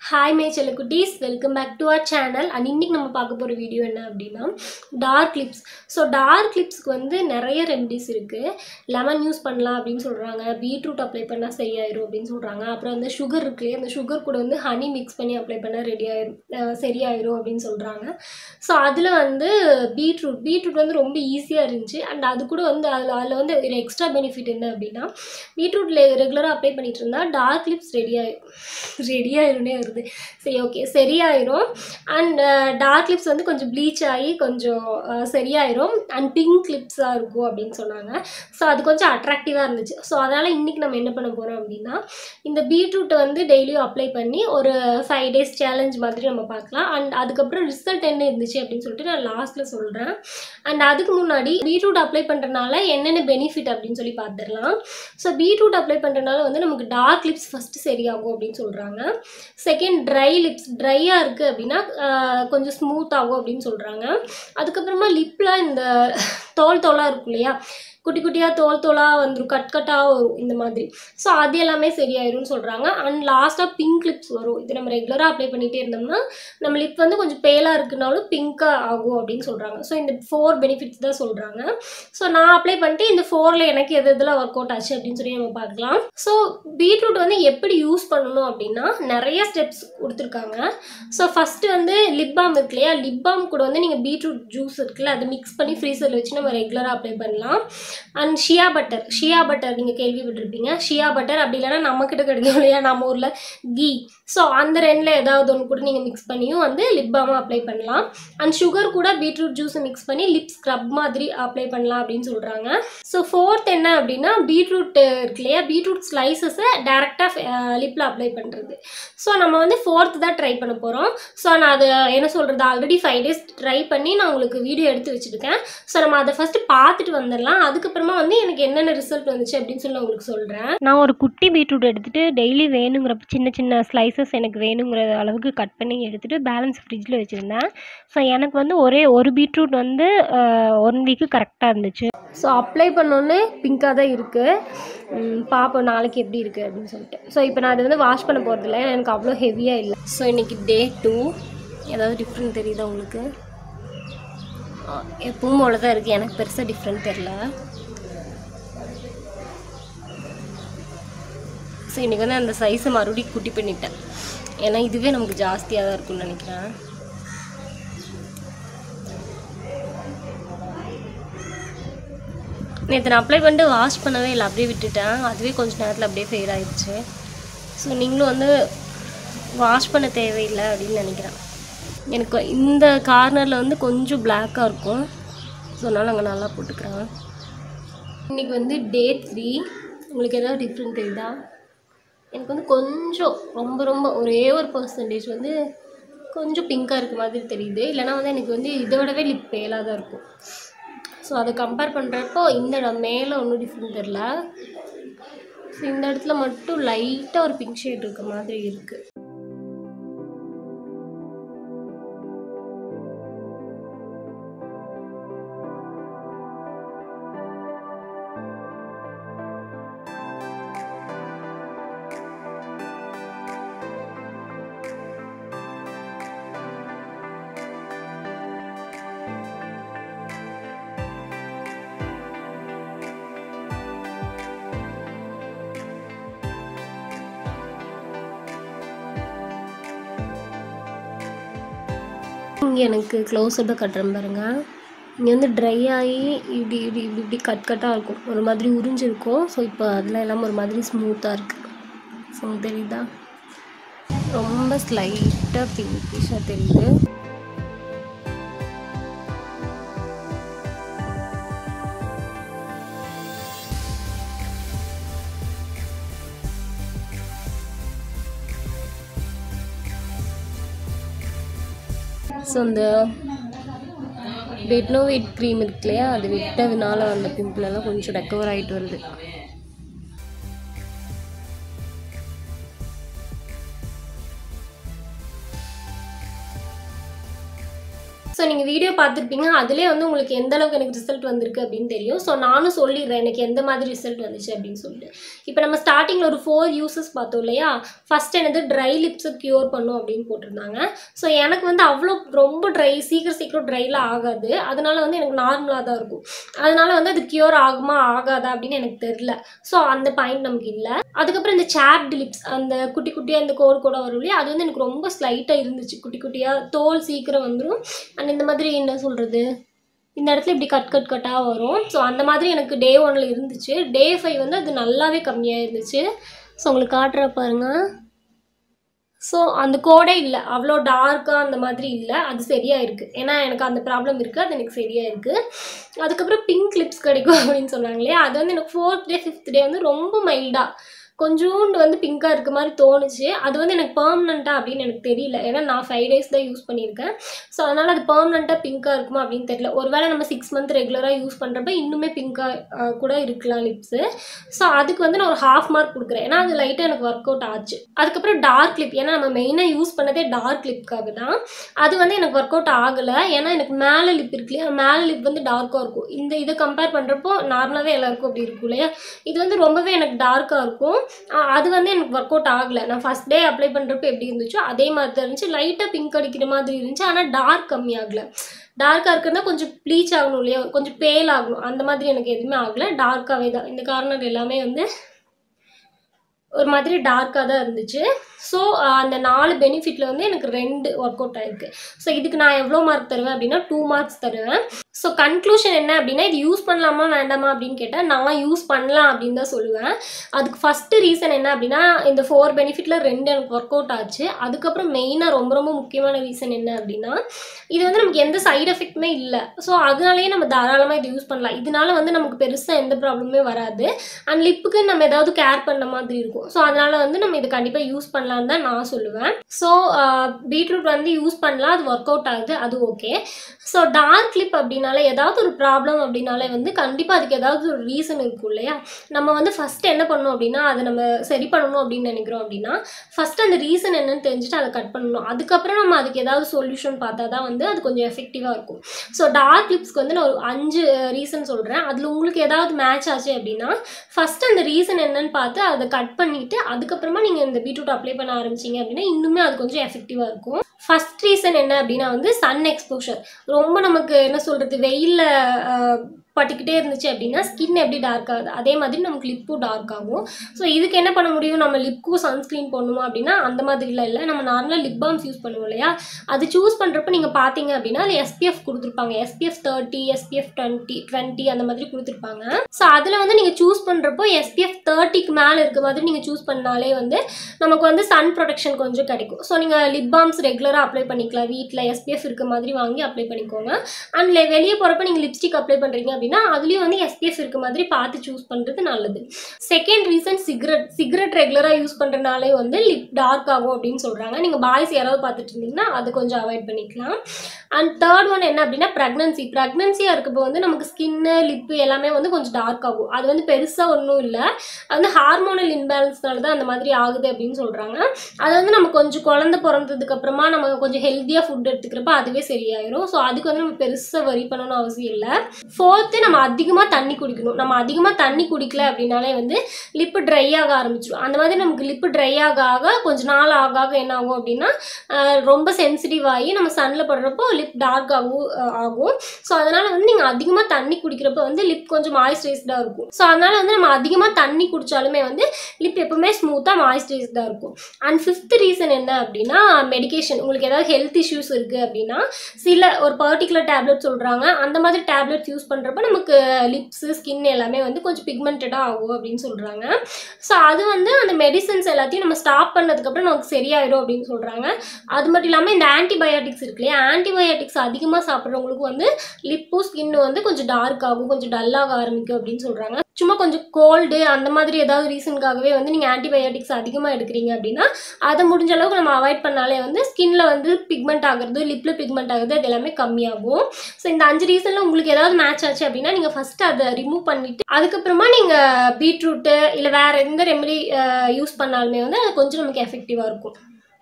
hi மே செல்லக்குட்டீஸ் welcome back to our channel and இன்னைக்கு நம்ம பார்க்க போகிற வீடியோ என்ன அப்படின்னா டார்க் லிப்ஸ் ஸோ டார்க் லிப்ஸ்க்கு வந்து நிறைய ரெமடிஸ் இருக்குது லெமன் யூஸ் பண்ணலாம் அப்படின்னு சொல்கிறாங்க பீட்ரூட் அப்ளை பண்ணால் சரியாயிரும் அப்படின்னு சொல்கிறாங்க அப்புறம் வந்து சுகர் இருக்கு அந்த சுகர் கூட வந்து ஹனி மிக்ஸ் பண்ணி அப்ளை பண்ணால் ரெடி ஆயிரும் அஹ் சரியாயிரும் அப்படின்னு சொல்கிறாங்க ஸோ அதில் வந்து பீட்ரூட் பீட்ரூட் வந்து ரொம்ப ஈஸியாக இருந்துச்சு அண்ட் அது கூட வந்து அதில் அதில் வந்து ஒரு எக்ஸ்ட்ரா பெனிஃபிட் என்ன அப்படின்னா பீட்ரூட்டில் ரெகுலராக அப்ளை பண்ணிட்டு இருந்தால் டார்க் லிப்ஸ் ரெடி ஆயிரும் ரெடி ஆயிரும்னே வருது சரி ஓகே சரியாயிரும் அண்ட் டார்க் லிப்ஸ் வந்து கொஞ்சம் ப்ளீச் ஆகி கொஞ்சம் அஹ், சரியாயிரும் அண்ட் பிங்க் லிப்ஸாக இருக்கும் அப்படின்னு சொன்னாங்க ஸோ அது கொஞ்சம் அட்ராக்டிவாக இருந்துச்சு ஸோ அதனால் இன்றைக்கி நம்ம என்ன பண்ண போகிறோம் அப்படின்னா இந்த பீட்ரூட்டை வந்து டெய்லியும் அப்ளை பண்ணி ஒரு ஃபைவ் டேஸ் சேலஞ்ச் மாதிரி நம்ம பார்க்கலாம் அண்ட் அதுக்கப்புறம் ரிசல்ட் என்ன இருந்துச்சு அப்படின்னு சொல்லிட்டு நான் லாஸ்ட்டில் சொல்கிறேன் அண்ட் அதுக்கு முன்னாடி பீட்ரூட் அப்ளை பண்ணுறதுனால என்னென்ன பெனிஃபிட் அப்படின்னு சொல்லி பார்த்துடலாம் ஸோ பீட்ரூட் அப்ளை பண்ணுறதுனால வந்து நமக்கு டார்க் லிப்ஸ் ஃபஸ்ட்டு சரியாகும் அப்படின்னு சொல்கிறாங்க செகண்ட் ட்ரை லிப்ஸ் ட்ரையாக இருக்குது அப்படின்னா ஆஹ், கொஞ்சம் ஸ்மூத் ஆகும் அப்படின்னு சொல்கிறாங்க அதுக்கப்புறமா லிப்பில் இந்த தோல் தோலாக இருக்கும் இல்லையா குட்டி குட்டியாக தோல் தோலாக வந்துடும் கட் கட்டாக வரும் இந்த மாதிரி ஸோ அது எல்லாமே சரியாயிரும்னு சொல்கிறாங்க அண்ட் லாஸ்ட்டாக பிங்க் லிப்ஸ் வரும் இது நம்ம ரெகுலராக அப்ளை பண்ணிகிட்டே இருந்தோம்னா நம்ம லிப் வந்து கொஞ்சம் பேலாக இருக்குனாலும் பிங்க்காக ஆகும் அப்படின்னு சொல்கிறாங்க ஸோ இந்த ஃபோர் பெனிஃபிட்ஸ் தான் சொல்கிறாங்க ஸோ நான் அப்ளை பண்ணிட்டு இந்த ஃபோரில் எனக்கு எது எதெல்லாம் ஒர்க் அவுட் ஆச்சு அப்படின்னு சொல்லி நம்ம பார்க்கலாம் ஸோ பீட்ரூட் வந்து எப்படி யூஸ் பண்ணணும் அப்படின்னா நிறைய ஸ்டெப்ஸ் கொடுத்துருக்காங்க ஸோ ஃபஸ்ட்டு வந்து லிப் பாம் இருக்கு இல்லையா லிப் பாம் கூட வந்து நீங்கள் பீட்ரூட் ஜூஸ் இருக்குல்ல அதை மிக்ஸ் பண்ணி ஃப்ரீசரில் வச்சு நம்ம ரெகுலராக அப்ளை பண்ணலாம் and shea butter shea butter நீங்கள் கேள்விப்பட்டிருப்பீங்க ஷியா பட்டர் அப்படி இல்லைன்னா நம்மக்கிட்ட கிடைக்கும் இல்லையா நம்ம ஊரில் கீ ஸோ அந்த ரெண்டில் ஏதாவது ஒன்று கூட நீங்கள் மிக்ஸ் பண்ணியும் வந்து லிப் பாமாக அப்ளை பண்ணலாம் அண்ட் சுகர் கூட பீட்ரூட் ஜூஸை மிக்ஸ் பண்ணி லிப் ஸ்க்ரப் மாதிரி அப்ளை பண்ணலாம் அப்படின்னு சொல்கிறாங்க ஸோ ஃபோர்த் என்ன அப்படின்னா பீட்ரூட் இருக்கு இல்லையா பீட்ரூட் ஸ்லைசஸை டேரெக்டாக லிப்பில் அப்ளை பண்ணுறது ஸோ நம்ம வந்து ஃபோர்த் தான் ட்ரை பண்ண போகிறோம் ஸோ நான் அதை என்ன சொல்கிறது ஆல்ரெடி ஃபைவ் டேஸ் ட்ரை பண்ணி நான் உங்களுக்கு வீடியோ எடுத்து வச்சுருக்கேன் ஸோ நம்ம அதை ஃபஸ்ட்டு பார்த்துட்டு வந்துடலாம் அதுக்கப்புறமா வந்து எனக்கு என்னென்ன ரிசல்ட் வந்துச்சு அப்படின்னு சொல்லி நான் உங்களுக்கு சொல்கிறேன் நான் ஒரு குட்டி பீட்ரூட் எடுத்துகிட்டு டெய்லி வேணுங்கிற சின்ன சின்ன ஸ்லைசஸ் எனக்கு வேணுங்கிற அளவுக்கு கட் பண்ணி எடுத்துகிட்டு பேலன்ஸ் ஃப்ரிட்ஜில் வச்சுருந்தேன் ஸோ எனக்கு வந்து ஒரே ஒரு பீட்ரூட் வந்து ஒன் வீக்கு கரெக்டாக இருந்துச்சு ஸோ அப்ளை பண்ணோன்னே பிங்காக தான் இருக்குது பார்ப்போம் நாளைக்கு எப்படி இருக்குது அப்படின்னு சொல்லிட்டு ஸோ இப்போ நான் அதை வந்து வாஷ் பண்ண போகிறதில்ல எனக்கு அவ்வளோ ஹெவியாக இல்லை ஸோ இன்றைக்கி டே டூ ஏதாவது டிஃப்ரெண்ட் தெரியுதா உங்களுக்கு ஆ, எப்பவும் போல தான் இருக்குது எனக்கு பெருசாக டிஃப்ரெண்ட் தெரில ஸோ இன்றைக்கி வந்து அந்த சைஸை மறுபடியும் குட்டி பண்ணிட்டேன் ஏன்னா இதுவே நமக்கு ஜாஸ்தியாக தான் இருக்கும்னு நினைக்கிறேன் நேற்று நான் அப்ளை பண்ணிட்டு வாஷ் பண்ணவே இல்லை அப்படியே விட்டுட்டேன் அதுவே கொஞ்ச நேரத்தில் அப்படியே ஃபெயில் ஆயிடுச்சு ஸோ நீங்களும் வந்து வாஷ் பண்ண தேவையில்லை அப்படின்னு நினைக்கிறேன் எனக்கு இந்த கார்னரில் வந்து கொஞ்சம் பிளாக்காக இருக்கும் ஸோ அதனால் அங்கே நல்லா போட்டுக்கிறேன் இன்றைக்கி வந்து டே த்ரீ உங்களுக்கு ஏதாவது டிஃப்ரெண்ட் தெரியுதா எனக்கு வந்து கொஞ்சம் ரொம்ப ரொம்ப ஒரே ஒரு பர்சன்டேஜ் வந்து கொஞ்சம் பிங்காக இருக்க மாதிரி தெரியுது இல்லைனா வந்து எனக்கு வந்து இதை விடவே லிப் பேலாக தான் இருக்கும் ஸோ அதை கம்பேர் பண்ணுறப்போ இந்த இடம் மேலே ஒன்றும் டிஃப்ரெண்ட் தெரில ஸோ இந்த இடத்துல மட்டும் லைட்டாக ஒரு பிங்க் ஷேட் இருக்க மாதிரி இருக்குது இங்கே எனக்கு க்ளோஸ்அப்பாக கட்டுறேன் பாருங்க இங்கே வந்து ட்ரை ஆகி இப்படி இப்படி இப்படி இப்படி கட் கட்டாக இருக்கும் ஒரு மாதிரி உறிஞ்சிருக்கும் ஸோ இப்போ அதில் எல்லாம் ஒரு மாதிரி ஸ்மூத்தாக இருக்குது ஸோ தெரியுதா ரொம்ப ஸ்லைட்டாக பிங்கிஷாக தெரியுது ஸோ இந்த வெட்னோ வெயிட் க்ரீம் இருக்கு இல்லையா அது விட்டதுனால அந்த பிம்பிள் எல்லாம் கொஞ்சம் ரெக்கவர் ஆகிட்டு வருது ஸோ நீங்கள் வீடியோ பார்த்துருப்பீங்க அதுலேயே வந்து உங்களுக்கு எந்த அளவுக்கு எனக்கு ரிசல்ட் வந்திருக்கு அப்படின்னு தெரியும் ஸோ நானும் சொல்லிடுறேன் எனக்கு எந்த மாதிரி ரிசல்ட் வந்துச்சு அப்படின்னு சொல்லிட்டு இப்போ நம்ம ஸ்டார்டிங்கில் ஒரு ஃபோர் யூசஸ் பார்த்தோம் இல்லையா ஃபர்ஸ்ட் என்னது ட்ரை லிப்ஸை க்யூர் பண்ணும் அப்படின்னு போட்டிருந்தாங்க ஸோ எனக்கு வந்து அவ்வளோ ரொம்ப ட்ரை சீக்கிரம் சீக்கிரம் ட்ரைலாம் ஆகாது அதனால வந்து எனக்கு நார்மலாக தான் இருக்கும் அதனால வந்து அது க்யூர் ஆகுமா ஆகாதா அப்படின்னு எனக்கு தெரில ஸோ அந்த பாயிண்ட் நமக்கு இல்லை அதுக்கப்புறம் இந்த சாப்டு லிப்ஸ் அந்த குட்டி குட்டியாக இந்த கோடு கூட வரும் இல்லையா அது வந்து எனக்கு ரொம்ப ஸ்லைட்டாக இருந்துச்சு குட்டி குட்டியாக தோல் சீக்கிரம் வந்துடும் அண்ட் இந்த மாதிரி என்ன சொல்கிறது இந்த இடத்துல இப்படி கட் கட் கட்டாக வரும் ஸோ அந்த மாதிரி எனக்கு டே ஒன்ல இருந்துச்சு டே ஃபைவ் வந்து அது நல்லாவே கம்மியாக இருந்துச்சு ஸோ உங்களுக்கு காட்டுற பாருங்க ஸோ அந்த கோடே இல்லை அவ்வளோ டார்க்காக அந்த மாதிரி இல்லை அது சரியாக இருக்குது ஏன்னா எனக்கு அந்த ப்ராப்ளம் இருக்குது அது எனக்கு சரியாக இருக்குது அதுக்கப்புறம் பிங்க் லிப்ஸ் கிடைக்கும் அப்படின்னு சொன்னாங்க இல்லையா அது வந்து எனக்கு ஃபோர்த் டே ஃபிஃப்த் டே வந்து ரொம்ப மைல்டாக கொஞ்சோண்டு வந்து பிங்காக இருக்க மாதிரி தோணுச்சு அது வந்து எனக்கு பெர்மனண்ட்டாக அப்படின்னு எனக்கு தெரியல ஏன்னா நான் ஃபைவ் டேஸ் தான் யூஸ் பண்ணியிருக்கேன் ஸோ அதனால் அது பெர்மனண்ட்டாக பிங்காக இருக்குமா அப்படின்னு தெரியல ஒருவேளை நம்ம சிக்ஸ் மந்த் ரெகுலராக யூஸ் பண்ணுறப்ப இன்னுமே பிங்காக கூட இருக்கலாம் லிப்ஸு ஸோ அதுக்கு வந்து நான் ஒரு ஹாஃப் மார்க் கொடுக்குறேன் ஏன்னா அது லைட்டாக எனக்கு ஒர்க் அவுட் ஆச்சு அதுக்கப்புறம் டார்க் லிப் ஏன்னா நம்ம மெயினாக யூஸ் பண்ணதே டார்க் லிப்காக தான் அது வந்து எனக்கு ஒர்க் அவுட் ஆகலை ஏன்னா எனக்கு மேலே லிப் இருக்கு இல்லையா மேலே லிப் வந்து டார்க்காக இருக்கும் இந்த இதை கம்பேர் பண்ணுறப்போ நார்மலாகவே எல்லாருக்கும் அப்படி இருக்கும் இல்லையா இது வந்து ரொம்பவே எனக்கு டார்க்காக இருக்கும் ஆஹ் அது வந்து எனக்கு ஒர்க் அவுட் ஆகலை நான் ஃபஸ்ட் டே அப்ளை பண்ணுறப்ப எப்படி இருந்துச்சோ அதே மாதிரி தான் இருந்துச்சு லைட்டாக பிங்க் அடிக்கிற மாதிரி இருந்துச்சு ஆனால் டார்க் கம்மி ஆகலை டார்க்காக இருக்குன்னா கொஞ்சம் ப்ளீச் ஆகணும் இல்லையா கொஞ்சம் பேல் ஆகணும் அந்த மாதிரி எனக்கு எதுவுமே ஆகலை டார்க்காகவே தான் இந்த கார்னர் எல்லாமே வந்து ஒரு மாதிரி டார்க்காக தான் இருந்துச்சு ஸோ அந்த நாலு பெனிஃபிட்டில் வந்து எனக்கு ரெண்டு ஒர்க் அவுட் ஆயிருக்கு ஸோ இதுக்கு நான் எவ்வளோ மார்க் தருவேன் அப்படின்னா டூ மார்க்ஸ் தருவேன் ஸோ கன்க்ளூஷன் என்ன அப்படின்னா இது யூஸ் பண்ணலாமா வேண்டாமா அப்படின்னு கேட்டால் நான் யூஸ் பண்ணலாம் அப்படின்னு தான் சொல்லுவேன் அதுக்கு ஃபஸ்ட்டு ரீசன் என்ன அப்படின்னா இந்த ஃபோர் பெனிஃபிட்டில் ரெண்டு எனக்கு ஒர்க் அவுட் ஆச்சு அதுக்கப்புறம் மெயினாக ரொம்ப ரொம்ப முக்கியமான ரீசன் என்ன அப்படின்னா இது வந்து நமக்கு எந்த சைடு எஃபெக்ட்டுமே இல்லை ஸோ அதனாலேயே நம்ம தாராளமாக இது யூஸ் பண்ணலாம் இதனால வந்து நமக்கு பெருசாக எந்த ப்ராப்ளமே வராது அண்ட் லிப்புக்கு நம்ம ஏதாவது கேர் பண்ண மாதிரி இருக்கும் ஸோ அதனால வந்து நம்ம இது கண்டிப்பாக யூஸ் பண்ணலாம்னு தான் நான் சொல்லுவேன் ஸோ பீட்ரூட் வந்து யூஸ் பண்ணலாம் அது ஒர்க் அவுட் ஆகுது அது ஓகே ஸோ டார்க் லிப் அப்படின்னாலே ஏதாவது ஒரு ப்ராப்ளம் அப்படின்னாலே வந்து கண்டிப்பாக அதுக்கு ஏதாவது ஒரு ரீசன் இருக்கும் இல்லையா நம்ம வந்து ஃபஸ்ட்டு என்ன பண்ணணும் அப்படின்னா அதை நம்ம சரி பண்ணணும் அப்படின்னு நினைக்கிறோம் அப்படின்னா ஃபஸ்ட் அந்த ரீசன் என்னன்னு தெரிஞ்சுட்டு அதை கட் பண்ணணும் அதுக்கப்புறம் நம்ம அதுக்கு ஏதாவது சொல்யூஷன் பார்த்தா தான் வந்து அது கொஞ்சம் எஃபெக்டிவாக இருக்கும் ஸோ டார்க் லிப்ஸ்க்கு வந்து நான் ஒரு அஞ்சு ரீசன் சொல்கிறேன் அதில் உங்களுக்கு ஏதாவது மேட்ச் ஆச்சு அப்படின்னா ஃபஸ்ட் அந்த ரீசன் என்னன்னு பார்த்து அதை கட் பண்ணிவிட்டு அதுக்கப்புறமா நீங்கள் இந்த பீட்ரூட் அப்ளை பண்ண ஆரம்பிச்சீங்க அப்படின்னா இன்னுமே அது கொஞ்சம் எஃபெக்டிவாக இருக்கும் ஃபர்ஸ்ட் ரீசன் என்ன அப்படின்னா வந்து சன் எக்ஸ்போஷர் ரொம்ப நமக்கு என்ன சொல்கிறது வெயிலில் பட்டுக்கிட்டே இருந்துச்சு அப்படின்னா ஸ்கின் எப்படி டார்க் ஆகுது அதே மாதிரி நமக்கு லிப்பும் டார்க் ஆகும் ஸோ இதுக்கு என்ன பண்ண முடியும் நம்ம லிப்புக்கும் சன்ஸ்க்ரீன் போடணுமா அப்படின்னா அந்த மாதிரிலாம் இல்லை நம்ம நார்மலாக லிப் பாம்ஸ் யூஸ் பண்ணுவோம் இல்லையா அது சூஸ் பண்ணுறப்ப நீங்கள் பார்த்தீங்க அப்படின்னா அது எஸ்பிஎஃப் கொடுத்துருப்பாங்க SPF thirty SPF twenty twenty அந்த மாதிரி கொடுத்துருப்பாங்க ஸோ அதில் வந்து நீங்கள் சூஸ் பண்ணுறப்போ எஸ்பிஎஃப் தேர்ட்டிக்கு மேலே இருக்க மாதிரி நீங்கள் சூஸ் பண்ணாலே வந்து நமக்கு வந்து சன் ப்ரொடெக்ஷன் கொஞ்சம் கிடைக்கும் ஸோ நீங்கள் லிப் பாம்ஸ் ரெகுலராக அப்ளை பண்ணிக்கலாம் வீட்டில் எஸ்பிஎஃப் இருக்க மாதிரி வாங்கி அப்ளை பண்ணிக்கோங்க அண்ட் வெளியே போகிறப்ப நீங்கள் லிப்ஸ்டிக் அப்ளை பண்ணுறீங்க அப்படின்னா அதுலேயும் வந்து எஸ்பிஎஃப் இருக்க மாதிரி பார்த்து சூஸ் பண்ணுறது நல்லது செகண்ட் ரீசன் சிகரெட் சிகரெட் ரெகுலராக யூஸ் பண்ணுறனாலே வந்து லிப் டார்க் ஆகும் அப்படின்னு சொல்கிறாங்க நீங்கள் பாய்ஸ் யாராவது பார்த்துட்டு இருந்தீங்கன்னா அது கொஞ்சம் அவாய்ட் பண்ணிக்கலாம் அண்ட் தேர்ட் ஒன் என்ன அப்படின்னா ப்ரெக்னன்சி ப்ரெக்னன்சியாக இருக்கப்போ வந்து நமக்கு ஸ்கின்னு லிப்பு எல்லாமே வந்து கொஞ்சம் டார்க் ஆகும் அது வந்து பெருசாக ஒன்றும் இல்லை அது வந்து ஹார்மோனல் இன்பேலன்ஸ்னால தான் அந்த மாதிரி ஆகுது அப்படின்னு சொல்கிறாங்க அது வந்து நம்ம கொஞ்சம் குழந்தை பிறந்ததுக்கு அப்புறமா நம்ம கொஞ்சம் ஹெல்த்தியாக ஃபுட் எடுத்துக்கிறப்ப அதுவே சரியாயிரும் ஸோ அதுக்கு வந்து நம்ம பெருசாக வரி பண்ணணும்னு அவசியம் இல்லை ஃபோர்த்து நம்ம அதிகமாக தண்ணி குடிக்கணும் நம்ம அதிகமாக தண்ணி குடிக்கல அப்படின்னாலே வந்து லிப்பு ட்ரை ஆக ஆரம்பிச்சிடும் அந்த மாதிரி நமக்கு லிப்பு ட்ரை ஆக ஆக கொஞ்ச நாள் ஆக ஆக என்ன ஆகும் அப்படின்னா ஆஹ் ரொம்ப சென்சிட்டிவ் ஆகி நம்ம சன்னில் படுறப்போ லிப் டார்க் ஆகும் ஆஹ் ஆகும் ஸோ அதனால் வந்து நீங்கள் அதிகமாக தண்ணி குடிக்கிறப்ப வந்து லிப் கொஞ்சம் மாய்ஸ்சரைஸ்டாக இருக்கும் ஸோ அதனால் வந்து நம்ம அதிகமாக தண்ணி குடித்தாலுமே வந்து லிப் எப்பவுமே ஸ்மூத்தாக மாய்ஸ்சரைஸ்டாக இருக்கும் அண்ட் ஃபிஃப்த் ரீசன் என்ன அப்படின்னா மெடிகேஷன் உங்களுக்கு ஏதாவது ஹெல்த் இஷ்யூஸ் இருக்குது அப்படின்னா சில ஒரு பர்டிகுலர் டேப்லெட் சொல்கிறாங்க அந்த மாதிரி டேப்லெட்ஸ் யூஸ் பண்ணுறப்ப நமக்கு லிப்ஸு ஸ்கின் எல்லாமே வந்து கொஞ்சம் பிக்மெண்டடாக ஆகும் அப்படின்னு சொல்கிறாங்க ஸோ அது வந்து அந்த மெடிசன்ஸ் எல்லாத்தையும் நம்ம ஸ்டாப் பண்ணதுக்கப்புறம் நமக்கு சரியாயிடும் அப்படின்னு சொல்கிறாங்க அது மட்டும் இல்லாமல் இந்த ஆன்டிபயோட்டிக்ஸ் இருக்கு இல்லையா ஆன்டிபயோட்டிக்ஸ் அதிகமாக சாப்பிட்றவங்களுக்கு வந்து லிப்பும் ஸ்கின் வந்து கொஞ்சம் டார்க் ஆகும் கொஞ்சம் டல்லாக ஆரம்பிக்கும் அப்படின்னு சொல்கிறாங்க சும்மா கொஞ்சம் கோல்டு அந்த மாதிரி ஏதாவது ரீசனுக்காகவே வந்து நீங்கள் ஆன்டிபயோட்டிக்ஸ் அதிகமாக எடுக்கிறீங்க அப்படின்னா அதை முடிஞ்ச அளவுக்கு நம்ம அவாய்ட் பண்ணாலே வந்து ஸ்கின்ல வந்து பிக்மெண்ட் ஆகுறது லிப்பில் பிக்மெண்ட் ஆகுறது அது எல்லாமே கம்மியாகும் ஸோ இந்த அஞ்சு ரீசனில் உங்களுக்கு ஏதாவது மேட்ச் ஆச்சு அப்படின்னா நீங்கள் ஃபஸ்ட்டு அதை ரிமூவ் பண்ணிவிட்டு அதுக்கப்புறமா நீங்கள் பீட்ரூட்டு இல்லை வேறு எந்த ரெமெடி யூஸ் பண்ணாலுமே வந்து அது கொஞ்சம் நமக்கு எஃபெக்டிவாக இருக்கும்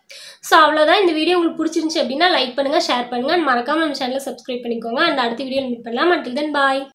ஸோ அவ்வளோதான் இந்த வீடியோ உங்களுக்கு பிடிச்சிருந்துச்சு அப்படின்னா லைக் பண்ணுங்கள் ஷேர் பண்ணுங்கள் மறக்காமல் நம்ம சேனலை சப்ஸ்கிரைப் பண்ணிக்கோங்க அண்ட் அடுத்த வீடியோ மீட் பண்ணலாம் அண்டில் தென் பாய்